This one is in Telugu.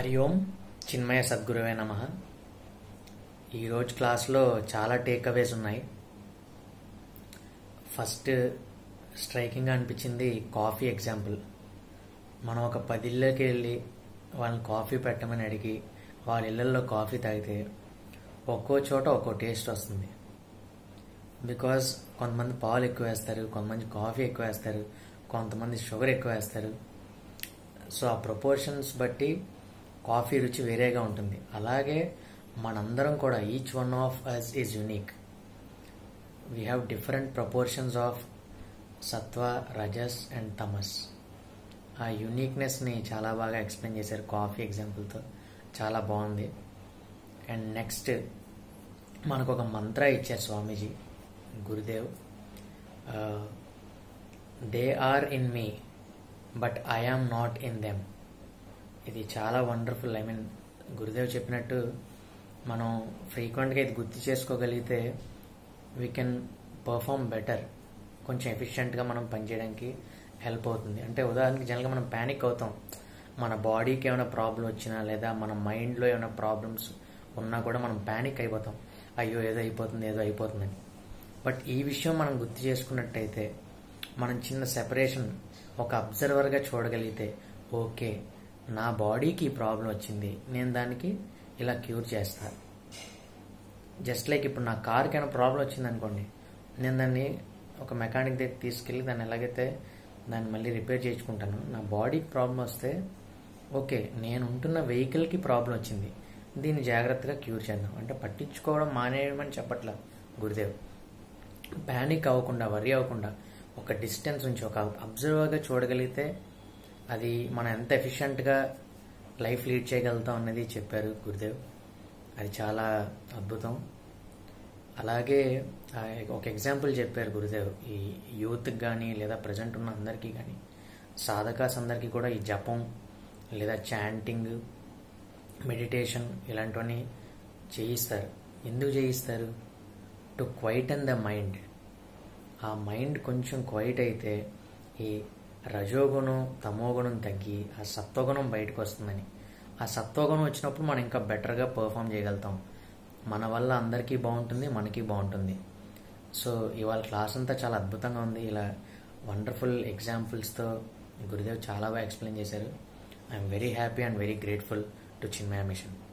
హరి ఓం చిన్మయ సద్గురువే నమ ఈరోజు క్లాస్లో చాలా టేక్ అవేస్ ఉన్నాయి ఫస్ట్ స్ట్రైకింగ్గా అనిపించింది కాఫీ ఎగ్జాంపుల్ మనం ఒక పది ఇళ్ళకి వెళ్ళి వాళ్ళని కాఫీ పెట్టమని అడిగి వాళ్ళ ఇళ్ళల్లో కాఫీ తాగితే ఒక్కో చోట ఒక్కో టేస్ట్ వస్తుంది బికాజ్ కొంతమంది పాలు ఎక్కువ వేస్తారు కొంతమంది కాఫీ ఎక్కువ వేస్తారు కొంతమంది షుగర్ ఎక్కువ వేస్తారు సో ఆ ప్రపోర్షన్స్ బట్టి కాఫీ రుచి వేరేగా ఉంటుంది అలాగే మనందరం కూడా each one of us is unique we have different proportions of sattva rajas and తమస్ ఆ యునిక్నెస్ని చాలా బాగా ఎక్స్ప్లెయిన్ చేశారు కాఫీ ఎగ్జాంపుల్తో చాలా బాగుంది అండ్ నెక్స్ట్ మనకు ఒక మంత్ర ఇచ్చారు Swamiji Gurudev they are in me but I am not in them ఇది చాలా వండర్ఫుల్ ఐ మీన్ గురుదేవ్ చెప్పినట్టు మనం ఫ్రీక్వెంట్గా ఇది గుర్తు చేసుకోగలిగితే వీ కెన్ పర్ఫామ్ బెటర్ కొంచెం ఎఫిషియెంట్గా మనం పనిచేయడానికి హెల్ప్ అవుతుంది అంటే ఉదాహరణకి జనరల్గా మనం ప్యానిక్ అవుతాం మన బాడీకి ఏమైనా ప్రాబ్లం వచ్చినా లేదా మన మైండ్లో ఏమైనా ప్రాబ్లమ్స్ ఉన్నా కూడా మనం ప్యానిక్ అయిపోతాం అయ్యో ఏదో అయిపోతుంది ఏదో అయిపోతుందని బట్ ఈ విషయం మనం గుర్తు చేసుకున్నట్టయితే మనం చిన్న సెపరేషన్ ఒక అబ్జర్వర్గా చూడగలిగితే ఓకే నా బాడీకి ఈ ప్రాబ్లం వచ్చింది నేను దానికి ఇలా క్యూర్ చేస్తా జస్ట్ లైక్ ఇప్పుడు నా కార్కి ఏమైనా ప్రాబ్లం వచ్చింది అనుకోండి నేను దాన్ని ఒక మెకానిక్ దగ్గర తీసుకెళ్ళి దాన్ని ఎలాగైతే దాన్ని మళ్ళీ రిపేర్ చేయించుకుంటాను నా బాడీకి ప్రాబ్లం వస్తే ఓకే నేను ఉంటున్న వెహికల్కి ప్రాబ్లం వచ్చింది దీన్ని జాగ్రత్తగా క్యూర్ చేద్దాం అంటే పట్టించుకోవడం మానేయమని చెప్పట్లా గురుదేవ్ ప్యానిక్ అవ్వకుండా వరి అవ్వకుండా ఒక డిస్టెన్స్ ఉంచి ఒక అబ్జర్వర్గా చూడగలిగితే అది మనం ఎంత ఎఫిషియెంట్గా లైఫ్ లీడ్ చేయగలుగుతాం అన్నది చెప్పారు గురుదేవ్ అది చాలా అద్భుతం అలాగే ఒక ఎగ్జాంపుల్ చెప్పారు గురుదేవ్ ఈ యూత్కి కానీ లేదా ప్రజెంట్ ఉన్న అందరికీ కానీ సాధకాస్ అందరికీ కూడా ఈ జపం లేదా చాంటింగ్ మెడిటేషన్ ఇలాంటివన్నీ చేయిస్తారు ఎందుకు చేయిస్తారు to quieten the mind ఆ మైండ్ కొంచెం క్వైట్ అయితే ఈ రజోగుణం తమోగుణం తగ్గి ఆ సత్వగుణం బయటకు వస్తుందని ఆ సత్వగుణం వచ్చినప్పుడు మనం ఇంకా బెటర్గా పర్ఫామ్ చేయగలుగుతాం మన వల్ల అందరికీ బాగుంటుంది మనకి బాగుంటుంది సో ఇవాళ క్లాస్ అంతా చాలా అద్భుతంగా ఉంది ఇలా వండర్ఫుల్ ఎగ్జాంపుల్స్తో గురుదేవ్ చాలా బాగా ఎక్స్ప్లెయిన్ చేశారు I'm very happy and very grateful to Chinmaya machine